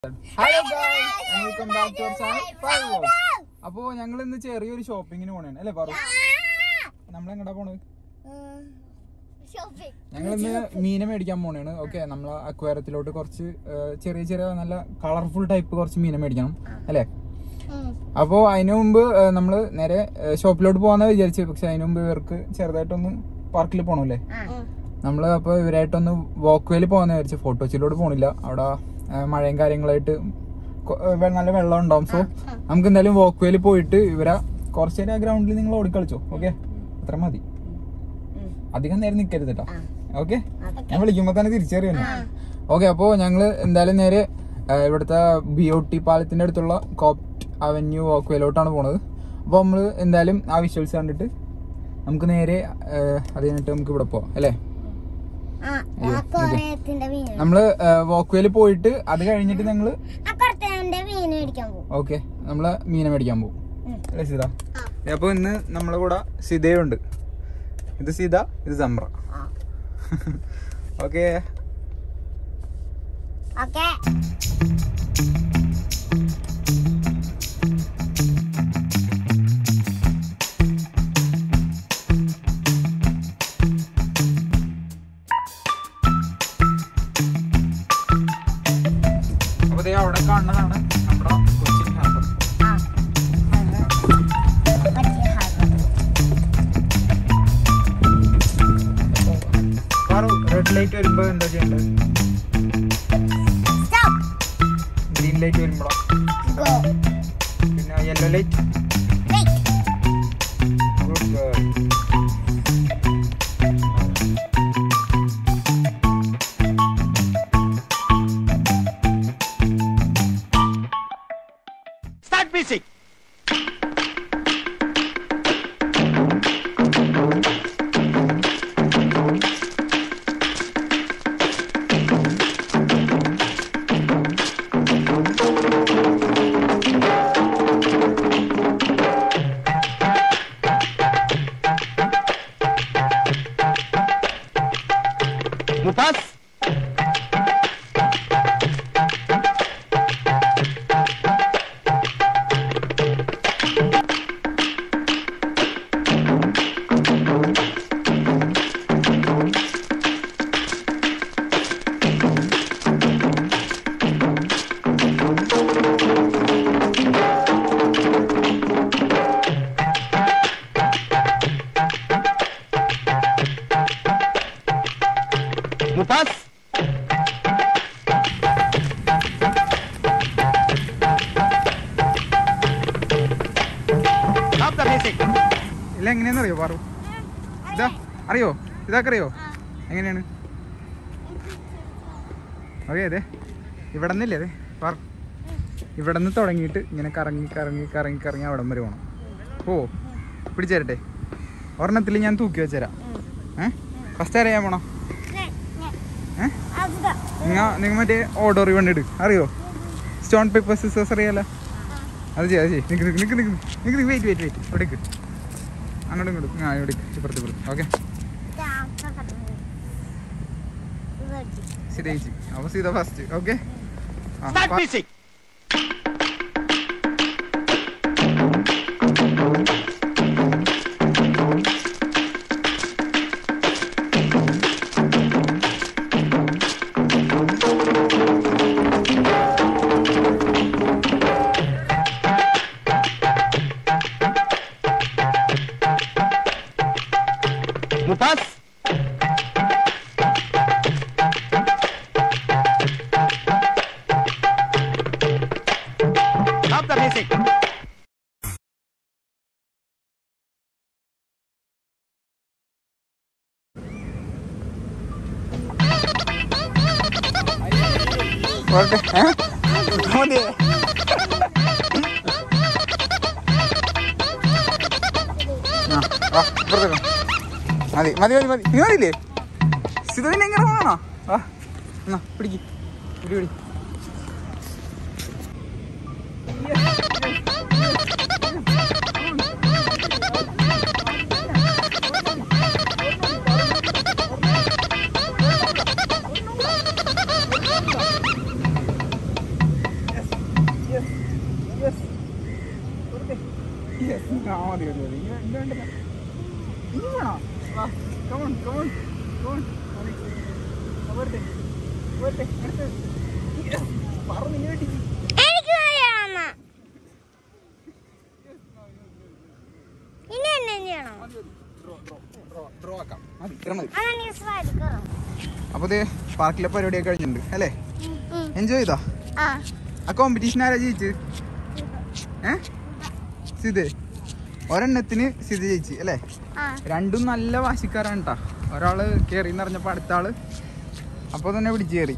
Hello welcome back to channel അപ്പോ ഞങ്ങൾ ഇന്ന് ചെറിയൊരു ഷോപ്പിങ്ങിന് പോണേണ് അല്ലേ പറ നമ്മൾ എങ്ങടാ പോണത് ഷോപ്പിംഗ് ഞങ്ങൾ ഇന്ന് മീനെ മേടിക്കാൻ പോണേണ് ഓക്കെ നമ്മൾ അക്വാരത്തിലോട്ട് കുറച്ച് ആ, ചെറിയ ചെറിയ നല്ല കളർഫുൾ ടൈപ്പ് കുറച്ച് മീനെ മേടിക്കണം അല്ലേ അപ്പോ അതിനു മുമ്പ് നമ്മൾ നേരെ ഷോപ്പിലോട്ട് പോകാന്ന് വിചാരിച്ചു പക്ഷെ അതിനു മുമ്പ് ഇവർക്ക് ചെറുതായിട്ടൊന്ന് പാർക്കിൽ പോകണല്ലേ നമ്മൾ അപ്പോൾ ഇവരായിട്ടൊന്ന് വാക്ക് വേയിൽ പോകാന്ന് വിചാരിച്ചു ഫോട്ടോച്ചിലോട്ട് പോണില്ല അവിടെ ആ, മഴയും കാര്യങ്ങളായിട്ട് കൊ- ആ, വെ- നല്ല വെള്ളം ഉണ്ടാവും സോ നമുക്ക് എന്തായാലും വാക്ക് വേയിൽ പോയിട്ട് ഇവരെ കുറച്ച് നേരം ആ ഗ്രൗണ്ടിൽ നിങ്ങൾ ഓടിക്കളിച്ചോ ഓക്കെ അത്ര മതി അധികം നേരം നിൽക്കരുത് കേട്ടോ ഓക്കെ ഞാൻ വിളിക്കുമ്പോ തന്നെ തിരിച്ചറിയുന്നു ഓക്കെ അപ്പോൾ ഞങ്ങൾ എന്തായാലും നേരെ ആ, ഇവിടുത്തെ ബി ഒ ടി പാലത്തിന്റെ അടുത്തുള്ള കോപ്റ്റ് അവന്യൂ വാക്ക് വേയിലോട്ടാണ് പോണത് അപ്പോൾ നമ്മൾ എന്തായാലും ആ വിഷ്വൽസ് കണ്ടിട്ട് നമുക്ക് നേരെ ആ, അത് കഴിഞ്ഞിട്ട് നമുക്ക് ഇവിടെ പോവാം അല്ലേ അക്കോറയത്തിന്റെ മീൻ നമ്മള് വാക്ക് വേയിൽ പോയിട്ട് അത് കഴിഞ്ഞിട്ട് ഞങ്ങള് അക്കോറത്തിന്റെ മീൻ മേടിക്കാൻ പോകും ഓക്കെ നമ്മള് മീനെ മേടിക്കാൻ പോകും അല്ലേ സീത അപ്പൊ ഇന്ന് നമ്മളെ കൂടെ സീതയുണ്ട് ഇത് സീത ഇത് സമ്ര ഓക്കെ ഓക്കെ അപ്പൊ ദേ അവിടെ കാണുന്നതാണ് നമ്മുടെ കൊച്ചിൻ ഹാർബർ റെഡ് ലൈറ്റ് വരുമ്പോ എന്താ ചെയ്യേണ്ടത് ഗ്രീൻ ലൈറ്റ് വരുമ്പോഴോ പിന്നെ yellow light good girl Start music. Mutas. Mutas. Stop the music. ഇല്ല എങ്ങനെയാന്ന് അറിയോ പാറു ഇതാ അറിയോ ഇതാക്കെ അറിയോ എങ്ങനെയാണ് ഓക്കെ അതെ ഇവിടെ നിന്നില്ലേ അതെ പാറു ഇവിടെ നിന്ന് തുടങ്ങിയിട്ട് ഇങ്ങനെ കറങ്ങി കറങ്ങി കറങ്ങി കറങ്ങി അവിടം വരെ പോകണം ഓ പിടിച്ചേരട്ടെ ഒരെണ്ണത്തിൽ ഞാൻ തൂക്കി വെച്ചുതരാം ഏ ഫസ്റ്റ് അറിയാൻ പോണോ ഏ നിങ്ങൾ നിങ്ങൾ മറ്റേ ഓർഡർ വേണ്ടിട്ട് അറിയോ സ്റ്റോൺ പേപ്പർ സിസേഴ്സ് അറിയാലോ അത് ചെയ്യാം അത് ചെയ്യും നിക്ക് നിക്ക് നിക്ക് നിക്ക് നിക്ക് നിക്ക് വെയിറ്റ് വെയിറ്റ് വെയിറ്റ് ഇവിടേക്ക് അങ്ങോട്ടും ഇങ്ങോട്ടും ആ ഇവിടെ ഇപ്പുറത്ത് ഇപ്പുറത്ത് ഓക്കെ സീത ചേച്ചി അപ്പോൾ Sita first okay Start music. Mutas. Stop the music. പോരട്ടെ ഏ? മതി ആ, വാ, ഇപ്പുറത്തേക്ക് വാ. മതി മതി മതി മതി നീ മതിയില്ലേ സിധുവിനെ എങ്ങനെ വേണോ വാ എന്നാ പിടിക്ക് പിടി പിടി ആ മതി മതി മതി ഇനി ഇനി വേണ്ടല്ലോ. ഇനി വേണോ വാ കമോൺ കമോൺ കമോൺ മതി ആ, പോരട്ടെ പോരട്ടെ അടുത്ത് പറഞ്ഞു ഇനി വേണ്ടി എനിക്ക് വേണം ഇനി എന്നെ ചെയ്യണം ഡ്രോ ആക്കാം മതി ഇത്ര മതി അതെനിക്ക് സ്ലൈഡ് കയറും അപ്പോൾ ഇത് പാർക്കിലെ പരിപാടിയൊക്കെ കഴിഞ്ഞിട്ടുണ്ട് അല്ലേ എൻജോയ് ചെയ്താ ആ ആ കോമ്പറ്റീഷൻ ആരാ ജയിച്ച് ഏ സിത് ഒരെണ്ണത്തിന് സിത് ജയിച്ച് അല്ലേ ആ രണ്ടും നല്ല വാശിക്കാരാണ് കേട്ടാ ഒരാള് കയറി എന്നറിഞ്ഞപ്പോ അടുത്ത ആള് അപ്പൊ തന്നെ പിടിച്ചു കയറി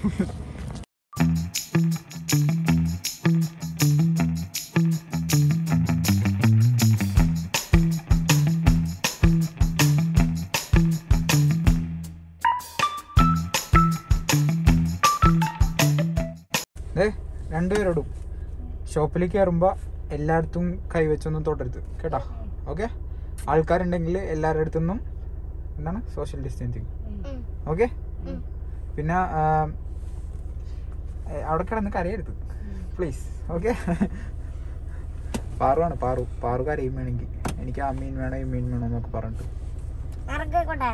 ദേ, രണ്ടുപേരോടും ഷോപ്പിൽ കയറുമ്പോൾ എല്ലായിടത്തും കൈവച്ചൊന്നും തൊട്ടരുത് കേട്ടോ ഓക്കെ ആൾക്കാരുണ്ടെങ്കിൽ എല്ലാവരുടെ അടുത്തുനിന്നും എന്താണ് സോഷ്യൽ ഡിസ്റ്റൻസിങ് ഉം. ഓക്കെ പിന്നെ ആ, ഏ, അവിടെ കിടന്ന് കരയരുത് പ്ലീസ് ഓക്കെ പാറുവാണ് പാറു പാറു കരയും വേണമെങ്കിൽ എനിക്ക് ആ മീൻ വേണം ഈ മീൻ വേണം എന്നൊക്കെ പറഞ്ഞിട്ട് ഇറക്കിക്കോട്ടെ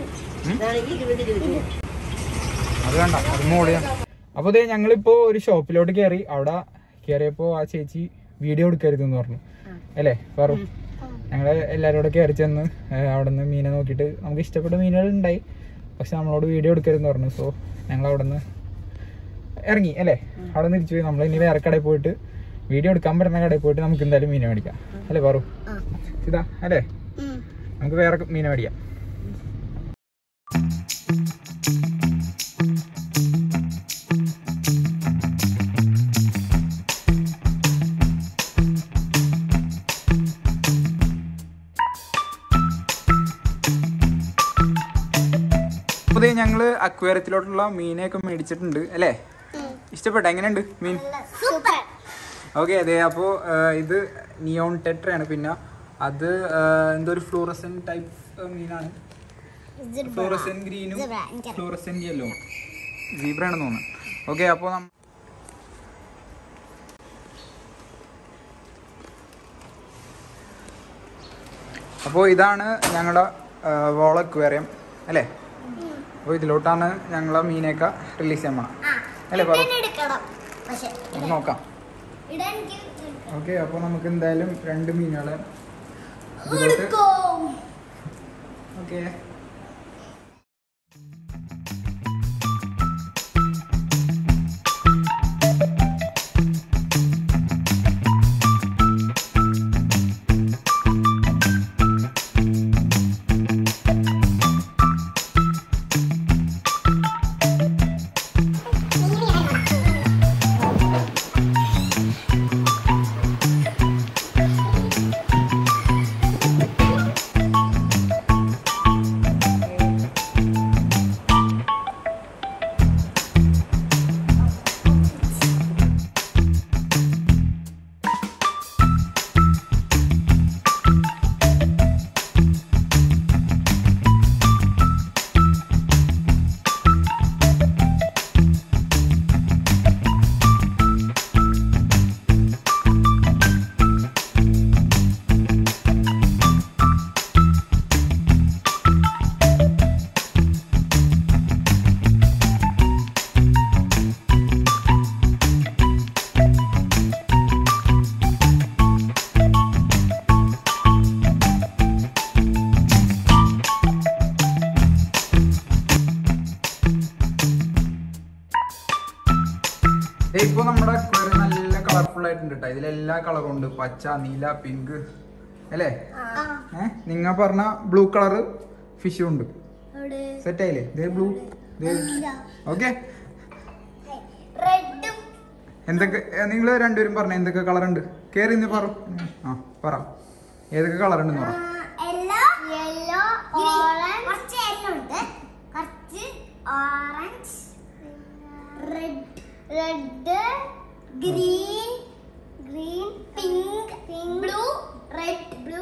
അത് വേണ്ട അത് മോളിയാണ് അപ്പൊ ഇതേ ഞങ്ങളിപ്പോ ഒരു ഷോപ്പിലോട്ട് കയറി അവിടെ കയറിയപ്പോ ആ ചേച്ചി വീഡിയോ എടുക്കരുത് എന്ന് പറഞ്ഞു അല്ലേ പറു ഞങ്ങള് എല്ലാരും കൂടെ കയറി ചെന്ന് അവിടെ നിന്ന് മീനെ നോക്കിയിട്ട് നമുക്ക് ഇഷ്ടപ്പെട്ട മീനുകൾ ഉണ്ടായി പക്ഷെ നമ്മളോട് വീഡിയോ എടുക്കരുതെന്ന് പറഞ്ഞു സോ ഞങ്ങൾ അവിടെ നിന്ന് ഇറങ്ങി അല്ലേ അവിടെ നിന്ന് തിരിച്ചു പോയി നമ്മൾ ഇനി വേറെ കടയിൽ പോയിട്ട് വീഡിയോ എടുക്കാൻ പറ്റുന്ന കടയിൽ പോയിട്ട് നമുക്ക് എന്തായാലും മീനെ മേടിക്കാം അല്ലേ പറു ഇതാ അല്ലേ നമുക്ക് വേറെ മീനെ മേടിക്കാം അപ്പോൾ ദേ ഞങ്ങള് അക്വേറിയത്തിലോട്ടുള്ള മീനെയൊക്കെ മേടിച്ചിട്ടുണ്ട് അല്ലേ ഇഷ്ടപ്പെട്ട എങ്ങനെയുണ്ട് മീൻ സൂപ്പർ ഓക്കെ അതെ അപ്പോൾ ഇത് നിയോൺ ടെട്രയാണ് പിന്നെ അത് ആ, എന്തോ ഒരു ഫ്ലൂറസൻ ടൈപ്പ് മീനാണ് ഫ്ലൂറസൻ ഗ്രീനും Zebra, എനിക്കറിയാം. ഫ്ലൂറസൻ യെല്ലോ സീബ്ര ആണെന്ന് തോന്നുന്നു ഓക്കെ അപ്പോൾ നമ്മ അപ്പോൾ ഇതാണ് ഞങ്ങളുടെ വോൾ അക്വേറിയം അല്ലേ അപ്പോൾ ഇതിലോട്ടാണ് ഞങ്ങളെ മീനെയൊക്കെ റിലീസ് ചെയ്യാൻ പോണം അല്ലേ പറ എടുക്കണം പക്ഷെ നമുക്ക് നോക്കാം ഇടാൻ എനിക്ക് ഓക്കെ അപ്പോൾ നമുക്ക് എന്തായാലും രണ്ട് മീനുകളെ ഇതിലോട്ട് എടുക്കും ഓക്കെ ഇപ്പൊ നമ്മുടെ aquarium നല്ല കളർഫുൾ ആയിട്ടുണ്ട് കേട്ടോ ഇതിലെല്ലാ കളറും ഉണ്ട് പച്ച നീല പിങ്ക് അല്ലേ ഏഹ് നിങ്ങ പറഞ്ഞ ബ്ലൂ കളറ് ഫിഷും ഉണ്ട് സെറ്റ് ആയില്ലേ ദേ ബ്ലൂ ഓക്കെ റെഡും എന്തൊക്കെ നിങ്ങൾ രണ്ടുപേരും പറഞ്ഞ എന്തൊക്കെ കളർ ഉണ്ട് കേറി ഇന്ന് പറ ആ പറ ഏതൊക്കെ കളർ ഉണ്ടെന്ന് പറ യെല്ലോ യെല്ലോ ഓറഞ്ച് കുറച്ച് യെല്ലോ ഉണ്ട് കുറച്ച് orange red red green green pink blue red blue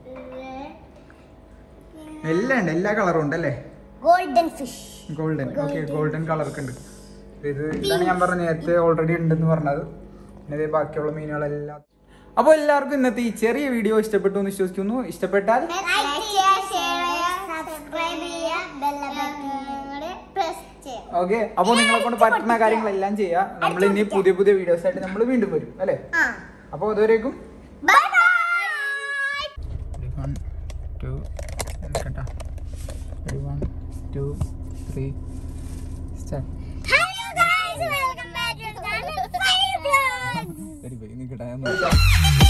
എല്ലാം ഉണ്ട് എല്ലാ കളറും ഉണ്ട് അല്ലേ golden fish golden okay golden കളറൊക്കെ ഉണ്ട് ഇത് ഇതാണ് ഞാൻ പറഞ്ഞ നേരത്തെ ഓൾറെഡി ഉണ്ടെന്ന് പറഞ്ഞത് പിന്നെ ഇതേ ബാക്കിയുള്ള മീനുകളെല്ലാം അപ്പോൾ എല്ലാവർക്കും ഇന്നത്തെ ഈ ചെറിയ വീഡിയോ ഇഷ്ടപ്പെട്ടു എന്ന് വിശ്വസിക്കുന്നു ഇഷ്ടപ്പെട്ടാൽ ലൈക്ക് ചെയ്യുക ഷെയർ ചെയ്യുക സബ്സ്ക്രൈബ് ചെയ്യുക ബെൽ ബട്ടൺ പ്രസ് ചെയ്യുക ഓക്കെ അപ്പോൾ നിങ്ങളെ കൊണ്ട് പറ്റുന്ന കാര്യങ്ങളെല്ലാം ചെയ്യാം നമ്മൾ ഇനി പുതിയ പുതിയ വീഡിയോസ് ആയിട്ട് നമ്മൾ വീണ്ടും വരും അല്ലേ ആ അപ്പോൾ അതുവരേക്കും ബൈ ബൈ വൺ ടു കേട്ടോ one two three start hello guys welcome back to channel five blogs ശരി പോയി നിൽക്കട്ടെ